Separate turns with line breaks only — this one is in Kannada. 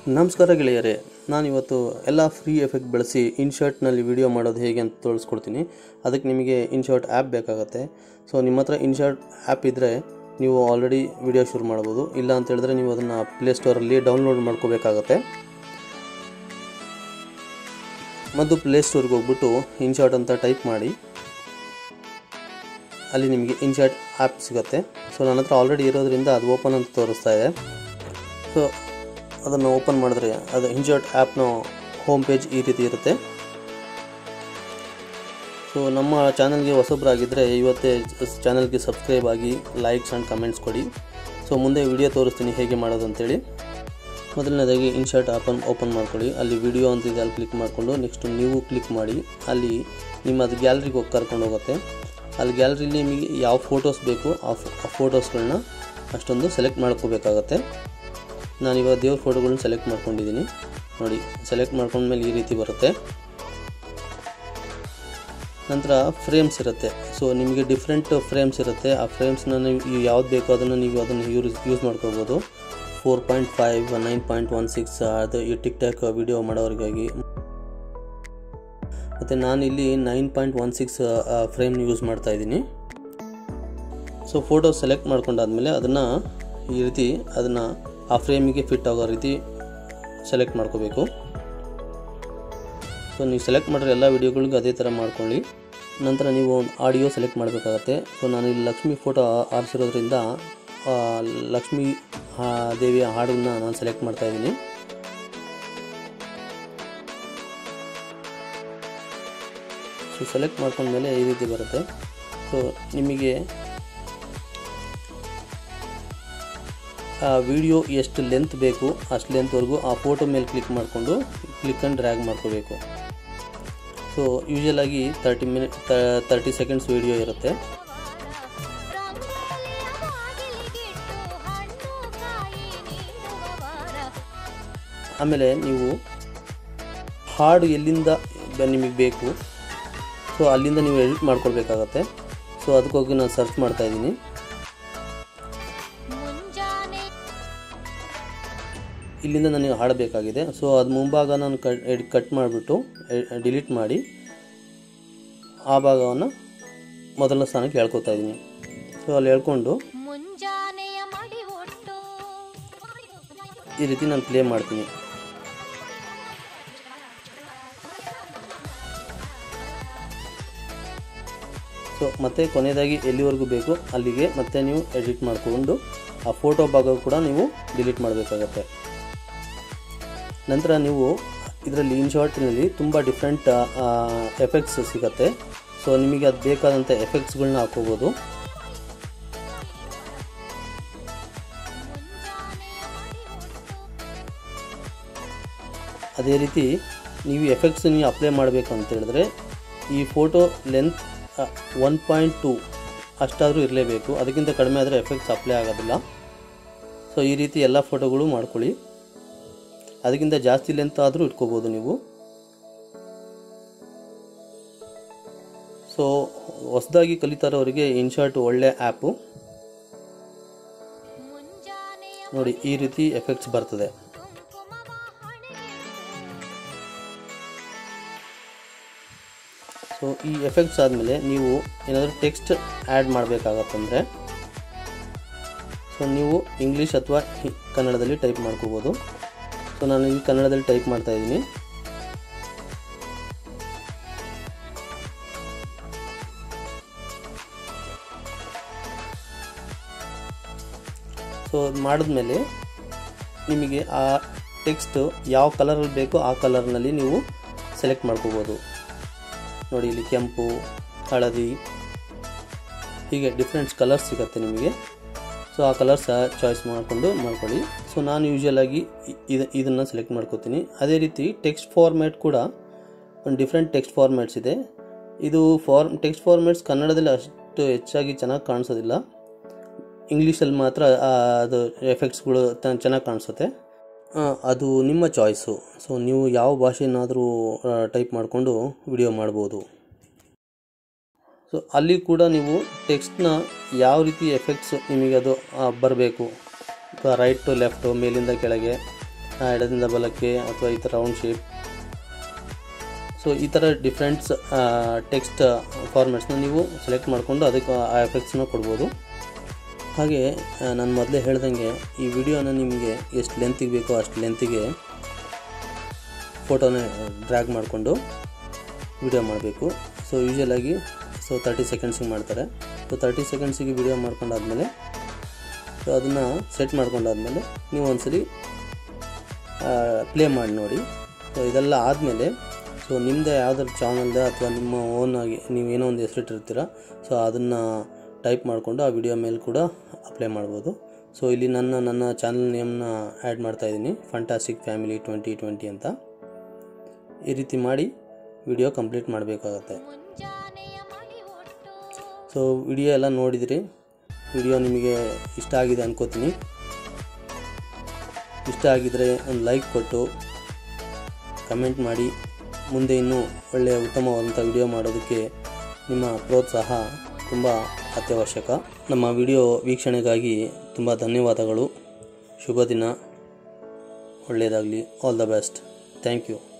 ನಮಸ್ಕಾರ ಗೆಳೆಯರೇ ನಾನಿವತ್ತು ಎಲ್ಲ ಫ್ರೀ ಎಫೆಕ್ಟ್ ಬಳಸಿ ಇನ್ಶರ್ಟ್ನಲ್ಲಿ ವಿಡಿಯೋ ಮಾಡೋದು ಹೇಗೆ ಅಂತ ತೋರಿಸ್ಕೊಡ್ತೀನಿ ಅದಕ್ಕೆ ನಿಮಗೆ ಇನ್ಶರ್ಟ್ ಆ್ಯಪ್ ಬೇಕಾಗತ್ತೆ ಸೊ ನಿಮ್ಮ ಹತ್ರ ಇನ್ಶರ್ಟ್ ಆ್ಯಪ್ ಇದ್ದರೆ ನೀವು ಆಲ್ರೆಡಿ ವಿಡಿಯೋ ಶುರು ಮಾಡ್ಬೋದು ಇಲ್ಲ ಅಂತ ಹೇಳಿದ್ರೆ ನೀವು ಅದನ್ನು ಪ್ಲೇಸ್ಟೋರಲ್ಲಿ ಡೌನ್ಲೋಡ್ ಮಾಡ್ಕೋಬೇಕಾಗತ್ತೆ ಮತ್ತು ಪ್ಲೇಸ್ಟೋರ್ಗೆ ಹೋಗ್ಬಿಟ್ಟು ಇನ್ಶಾಟ್ ಅಂತ ಟೈಪ್ ಮಾಡಿ ಅಲ್ಲಿ ನಿಮಗೆ ಇನ್ಶಾಟ್ ಆ್ಯಪ್ ಸಿಗುತ್ತೆ ಸೊ ನನ್ನ ಹತ್ರ ಆಲ್ರೆಡಿ ಇರೋದ್ರಿಂದ ಅದು ಓಪನ್ ಅಂತ ತೋರಿಸ್ತಾ ಇದೆ ಸೊ ಅದನ್ನು ಓಪನ್ ಮಾಡಿದ್ರೆ ಅದು ಇನ್ಶಾಟ್ ಆ್ಯಪ್ನ ಹೋಮ್ ಪೇಜ್ ಈ ರೀತಿ ಇರುತ್ತೆ ಸೊ ನಮ್ಮ ಚಾನಲ್ಗೆ ಹೊಸಬ್ರಾಗಿದ್ದರೆ ಇವತ್ತೇ ಚಾನಲ್ಗೆ ಸಬ್ಸ್ಕ್ರೈಬ್ ಆಗಿ ಲೈಕ್ಸ್ ಆ್ಯಂಡ್ ಕಮೆಂಟ್ಸ್ ಕೊಡಿ ಸೊ ಮುಂದೆ ವಿಡಿಯೋ ತೋರಿಸ್ತೀನಿ ಹೇಗೆ ಮಾಡೋದು ಅಂತೇಳಿ ಮೊದಲನೇದಾಗಿ ಇನ್ಶರ್ಟ್ ಆ್ಯಪನ್ನು ಓಪನ್ ಮಾಡ್ಕೊಳ್ಳಿ ಅಲ್ಲಿ ವಿಡಿಯೋ ಅಂತಿದೆ ಅಲ್ಲಿ ಕ್ಲಿಕ್ ಮಾಡಿಕೊಂಡು ನೆಕ್ಸ್ಟ್ ನೀವು ಕ್ಲಿಕ್ ಮಾಡಿ ಅಲ್ಲಿ ನಿಮ್ಮ ಅದು ಗ್ಯಾಲರಿಗೆ ಹೋಗಿ ಕರ್ಕೊಂಡು ಹೋಗುತ್ತೆ ಅಲ್ಲಿ ಗ್ಯಾಲರಿಲಿ ನಿಮಗೆ ಯಾವ ಫೋಟೋಸ್ ಬೇಕು ಆ ಫೋಟೋಸ್ಗಳನ್ನ ಅಷ್ಟೊಂದು ಸೆಲೆಕ್ಟ್ ಮಾಡ್ಕೋಬೇಕಾಗತ್ತೆ ನಾನಿವಾಗ ದೇವ್ರ ಫೋಟೋಗಳನ್ನ ಸೆಲೆಕ್ಟ್ ಮಾಡ್ಕೊಂಡಿದ್ದೀನಿ ನೋಡಿ ಸೆಲೆಕ್ಟ್ ಮಾಡ್ಕೊಂಡ್ಮೇಲೆ ಈ ರೀತಿ ಬರುತ್ತೆ ನಂತರ ಫ್ರೇಮ್ಸ್ ಇರುತ್ತೆ ಸೊ ನಿಮಗೆ ಡಿಫ್ರೆಂಟ್ ಫ್ರೇಮ್ಸ್ ಇರುತ್ತೆ ಆ ಫ್ರೇಮ್ಸ್ನ ನೀವು ಯಾವ್ದು ಬೇಕೋ ಅದನ್ನು ನೀವು ಅದನ್ನು ಯೂಸ್ ಯೂಸ್ ಮಾಡ್ಕೋಬೋದು four point five nine point one six ಅದು ಈ ಟಿಕ್ ಟಾಕ್ ವಿಡಿಯೋ ಮಾಡೋರಿಗಾಗಿ ಮತ್ತು ನಾನಿಲ್ಲಿ ನೈನ್ ಪಾಯಿಂಟ್ ಒನ್ ಸಿಕ್ಸ್ ಫ್ರೇಮ್ನ ಯೂಸ್ ಮಾಡ್ತಾ ಇದ್ದೀನಿ ಸೊ ಫೋಟೋ ಸೆಲೆಕ್ಟ್ ಮಾಡ್ಕೊಂಡಾದ್ಮೇಲೆ ಅದನ್ನು ಈ ರೀತಿ ಅದನ್ನು ಆ ಫ್ರೇಮಿಗೆ ಫಿಟ್ ಆಗೋ ರೀತಿ ಸೆಲೆಕ್ಟ್ ಮಾಡ್ಕೋಬೇಕು ಸೊ ನೀವು ಸೆಲೆಕ್ಟ್ ಮಾಡಿರೋ ಎಲ್ಲ ವಿಡಿಯೋಗಳಿಗೂ ಅದೇ ಥರ ಮಾಡ್ಕೊಳ್ಳಿ ನಂತರ ನೀವು ಆಡಿಯೋ ಸೆಲೆಕ್ಟ್ ಮಾಡಬೇಕಾಗತ್ತೆ ಸೊ ನಾನು ಇಲ್ಲಿ ಲಕ್ಷ್ಮಿ ಫೋಟೋ ಆರಿಸಿರೋದ್ರಿಂದ ಲಕ್ಷ್ಮಿ ದೇವಿಯ ಹಾಡನ್ನ ನಾನು ಸೆಲೆಕ್ಟ್ ಮಾಡ್ತಾ ಇದ್ದೀನಿ ಸೊ ಸೆಲೆಕ್ಟ್ ಮಾಡ್ಕೊಂಡ್ಮೇಲೆ ಈ ರೀತಿ ಬರುತ್ತೆ ಸೊ ನಿಮಗೆ ಆ ವಿಡಿಯೋ ಎಷ್ಟು ಲೆಂತ್ ಬೇಕು ಅಷ್ಟು ಲೆಂತ್ವರೆಗೂ ಆ ಫೋಟೋ ಮೇಲೆ ಕ್ಲಿಕ್ ಮಾಡಿಕೊಂಡು ಕ್ಲಿಕ್ ಆ್ಯಂಡ್ ಡ್ರ್ಯಾಗ್ ಮಾಡ್ಕೋಬೇಕು ಸೊ ಯೂಶಲ್ ಆಗಿ thirty minute thirty seconds video ಇರುತ್ತೆ ಆಮೇಲೆ ನೀವು ಹಾಡು ಎಲ್ಲಿಂದ ನಿಮಗೆ ಬೇಕು ಸೊ ಅಲ್ಲಿಂದ ನೀವು ಎಡಿಟ್ ಮಾಡ್ಕೊಳ್ಬೇಕಾಗತ್ತೆ ಸೊ ಅದಕ್ಕೋಗಿ ನಾನು ಸರ್ಚ್ ಮಾಡ್ತಾ ಇದ್ದೀನಿ ಇಲ್ಲಿಂದ ನನಗೆ ಹಾಡಬೇಕಾಗಿದೆ ಸೊ ಅದು ಮುಂಭಾಗ ನಾನು ಕಟ್ ಕಟ್ ಮಾಡಿಬಿಟ್ಟು ಡಿಲೀಟ್ ಮಾಡಿ ಆ ಭಾಗವನ್ನು ಮೊದಲನೇ ಸ್ಥಾನಕ್ಕೆ ಹೇಳ್ಕೊತಾ ಇದ್ದೀನಿ ಸೊ ಅಲ್ಲಿ ಹೇಳ್ಕೊಂಡು ಈ ರೀತಿ ನಾನು ಪ್ಲೇ ಮಾಡ್ತೀನಿ ಸೊ ಮತ್ತೆ ಕೊನೆಯದಾಗಿ ಎಲ್ಲಿವರೆಗೂ ಬೇಕು ಅಲ್ಲಿಗೆ ಮತ್ತೆ ನೀವು ಎಡಿಟ್ ಮಾಡಿಕೊಂಡು ಆ ಫೋಟೋ ಭಾಗ ಕೂಡ ನೀವು ಡಿಲೀಟ್ ಮಾಡಬೇಕಾಗತ್ತೆ ನಂತರ ನೀವು ಇದರಲ್ಲಿ ಇನ್ಶಾರ್ಟ್ನಲ್ಲಿ ತುಂಬ ಡಿಫ್ರೆಂಟ್ ಎಫೆಕ್ಟ್ಸ್ ಸಿಗುತ್ತೆ ಸೊ ನಿಮಗೆ ಅದು ಬೇಕಾದಂಥ ಎಫೆಕ್ಟ್ಸ್ಗಳನ್ನ ಹಾಕೋಬೋದು ಅದೇ ರೀತಿ ನೀವು ಎಫೆಕ್ಟ್ಸ್ ನೀವು ಅಪ್ಲೈ ಮಾಡಬೇಕು ಅಂತ ಹೇಳಿದ್ರೆ ಈ photo length one point two ಅಷ್ಟಾದರೂ ಇರಲೇಬೇಕು ಅದಕ್ಕಿಂತ ಕಡಿಮೆ ಆದರೆ ಎಫೆಕ್ಟ್ಸ್ ಅಪ್ಲೈ ಆಗೋದಿಲ್ಲ ಸೊ ಈ ರೀತಿ ಎಲ್ಲ ಫೋಟೋಗಳು ಮಾಡ್ಕೊಳ್ಳಿ ಅದಕ್ಕಿಂತ ಜಾಸ್ತಿ ಲೆಂತ್ ಆದರೂ ಇಟ್ಕೋಬೋದು ನೀವು ಸೊ ಹೊಸದಾಗಿ ಕಲಿತಾರವರಿಗೆ ಇನ್ಶಾರ್ಟ್ ಒಳ್ಳೆ ಆ್ಯಪು ನೋಡಿ ಈ ರೀತಿ ಎಫೆಕ್ಟ್ಸ್ ಬರ್ತದೆ ಸೊ ಈ ಎಫೆಕ್ಟ್ಸ್ ಆದಮೇಲೆ ನೀವು ಏನಾದರೂ ಟೆಕ್ಸ್ಟ್ ಆ್ಯಡ್ ಮಾಡಬೇಕಾಗತ್ತಂದರೆ ಸೊ ನೀವು ಇಂಗ್ಲೀಷ್ ಅಥವಾ ಕನ್ನಡದಲ್ಲಿ ಟೈಪ್ ಮಾಡ್ಕೋಬೋದು ಸೊ ನಾನು ಇಲ್ಲಿ ಕನ್ನಡದಲ್ಲಿ ಟೈಪ್ ಮಾಡ್ತಾ ಇದ್ದೀನಿ ಸೊ ಅದು ಮಾಡಿದ್ಮೇಲೆ ನಿಮಗೆ ಆ ಟೆಕ್ಸ್ಟ್ ಯಾವ ಕಲರಲ್ಲಿ ಬೇಕೋ ಆ ಕಲರ್ನಲ್ಲಿ ನೀವು ಸೆಲೆಕ್ಟ್ ಮಾಡ್ಕೋಬೋದು ನೋಡಿ ಇಲ್ಲಿ ಕೆಂಪು ಹಳದಿ ಹೀಗೆ ಡಿಫ್ರೆಂಟ್ಸ್ ಕಲರ್ಸ್ ಸಿಗುತ್ತೆ ನಿಮಗೆ ಸೊ ಆ ಕಲರ್ಸ್ ಚಾಯ್ಸ್ ಮಾಡಿಕೊಂಡು ಮಾಡ್ಕೊಳ್ಳಿ ಸೊ ನಾನು ಯೂಶಲಾಗಿ ಇದು ಇದನ್ನು ಸೆಲೆಕ್ಟ್ ಮಾಡ್ಕೋತೀನಿ ಅದೇ ರೀತಿ ಟೆಕ್ಸ್ಟ್ ಫಾರ್ಮ್ಯಾಟ್ ಕೂಡ ಒಂದು ಡಿಫ್ರೆಂಟ್ ಟೆಕ್ಸ್ಟ್ ಫಾರ್ಮ್ಯಾಟ್ಸ್ ಇದೆ ಇದು ಫಾರ್ಮ್ ಟೆಕ್ಸ್ಟ್ ಫಾರ್ಮ್ಯಾಟ್ಸ್ ಕನ್ನಡದಲ್ಲಿ ಅಷ್ಟು ಹೆಚ್ಚಾಗಿ ಚೆನ್ನಾಗಿ ಕಾಣಿಸೋದಿಲ್ಲ ಇಂಗ್ಲೀಷಲ್ಲಿ ಮಾತ್ರ ಅದು ಎಫೆಕ್ಟ್ಸ್ಗಳು ಚೆನ್ನಾಗಿ ಕಾಣಿಸುತ್ತೆ ಅದು ನಿಮ್ಮ ಚಾಯ್ಸು ಸೊ ನೀವು ಯಾವ ಭಾಷೆನಾದರೂ ಟೈಪ್ ಮಾಡಿಕೊಂಡು ವಿಡಿಯೋ ಮಾಡ್ಬೋದು ಸೊ ಅಲ್ಲಿ ಕೂಡ ನೀವು ಟೆಕ್ಸ್ಟ್ನ ಯಾವ ರೀತಿ ಎಫೆಕ್ಟ್ಸ್ ನಿಮಗೆ ಅದು ಬರಬೇಕು ರೈಟ್ ಟು ಲೆಫ್ಟು ಮೇಲಿಂದ ಕೆಳಗೆ ಆ, ಎಡದಿಂದ ಬಲಕ್ಕೆ ಅಥವಾ ಈ ಥರ ರೌಂಡ್ ಶೇಪ್ ಸೊ ಈ ಥರ ಡಿಫ್ರೆಂಟ್ಸ್ ಟೆಕ್ಸ್ಟ್ ಫಾರ್ಮ್ಯಾಟ್ಸ್ನ ನೀವು ಸೆಲೆಕ್ಟ್ ಮಾಡಿಕೊಂಡು ಅದಕ್ಕೆ ಆ ಎಫೆಕ್ಟ್ಸ್ನ ಕೊಡ್ಬೋದು ಹಾಗೆ ನಾನು ಮೊದಲೇ ಹೇಳ್ದಂಗೆ ಈ ವಿಡಿಯೋನ ನಿಮಗೆ ಎಷ್ಟು ಲೆಂತಿಗೆ ಬೇಕೋ ಅಷ್ಟು ಲೆಂತಿಗೆ ಫೋಟೋನ ಡ್ರ್ಯಾಗ್ ಮಾಡಿಕೊಂಡು ವಿಡಿಯೋ ಮಾಡಬೇಕು ಸೊ ಯೂಶಲಾಗಿ ಸೊ ತರ್ಟಿ ಸೆಕೆಂಡ್ಸಿಗೆ ಮಾಡ್ತಾರೆ ಸೊ ತರ್ಟಿ ಸೆಕೆಂಡ್ಸಿಗೆ ವಿಡಿಯೋ ಮಾಡ್ಕೊಂಡಾದ್ಮೇಲೆ ಸೊ ಅದನ್ನು ಸೆಟ್ ಮಾಡ್ಕೊಂಡಾದ್ಮೇಲೆ ನೀವು ಒಂದ್ಸಲಿ ಪ್ಲೇ ಮಾಡಿ ನೋಡಿ ಸೊ ಇದೆಲ್ಲ ಆದಮೇಲೆ ಸೊ ನಿಮ್ಮದೇ ಯಾವ್ದಾದ್ರು ಚಾನಲ್ದ ಅಥವಾ ನಿಮ್ಮ ಓನ್ ಆಗಿ ನೀವು ಏನೋ ಒಂದು ಹೆಸರಿಟ್ಟಿರ್ತೀರ ಸೊ ಅದನ್ನು ಟೈಪ್ ಮಾಡಿಕೊಂಡು ಆ ವಿಡಿಯೋ ಮೇಲೆ ಕೂಡ ಅಪ್ಲೈ ಮಾಡ್ಬೋದು ಸೊ ಇಲ್ಲಿ ನನ್ನ ನನ್ನ ಚಾನಲ್ ನೇಮ್ನ ಆ್ಯಡ್ ಮಾಡ್ತಾ ಇದ್ದೀನಿ ಫಂಟಾಸ್ಟಿಕ್ ಫ್ಯಾಮಿಲಿ ಟ್ವೆಂಟಿ ಟ್ವೆಂಟಿ ಅಂತ ಈ ರೀತಿ ಮಾಡಿ ವಿಡಿಯೋ ಕಂಪ್ಲೀಟ್ ಮಾಡಬೇಕಾಗತ್ತೆ
ಮುಂಜಾನೆಯ ಮಡಿ ಒಟ್ಟು
ಸೊ ವಿಡಿಯೋ ಎಲ್ಲ ನೋಡಿದಿರಿ ವಿಡಿಯೋ ನಿಮಗೆ ಇಷ್ಟ ಆಗಿದೆ ಅನ್ಕೋತೀನಿ ಇಷ್ಟ ಆಗಿದರೆ ಒಂದು ಲೈಕ್ ಕೊಟ್ಟು ಕಮೆಂಟ್ ಮಾಡಿ ಮುಂದೆ ಇನ್ನೂ ಒಳ್ಳೆಯ ಉತ್ತಮವಾದಂಥ ವಿಡಿಯೋ ಮಾಡೋದಕ್ಕೆ ನಿಮ್ಮ ಪ್ರೋತ್ಸಾಹ ತುಂಬ ಅತ್ಯವಶ್ಯಕ ನಮ್ಮ ವಿಡಿಯೋ ವೀಕ್ಷಣೆಗಾಗಿ ತುಂಬ ಧನ್ಯವಾದಗಳು ಶುಭ ದಿನ ಒಳ್ಳೆಯದಾಗಲಿ all the best thank you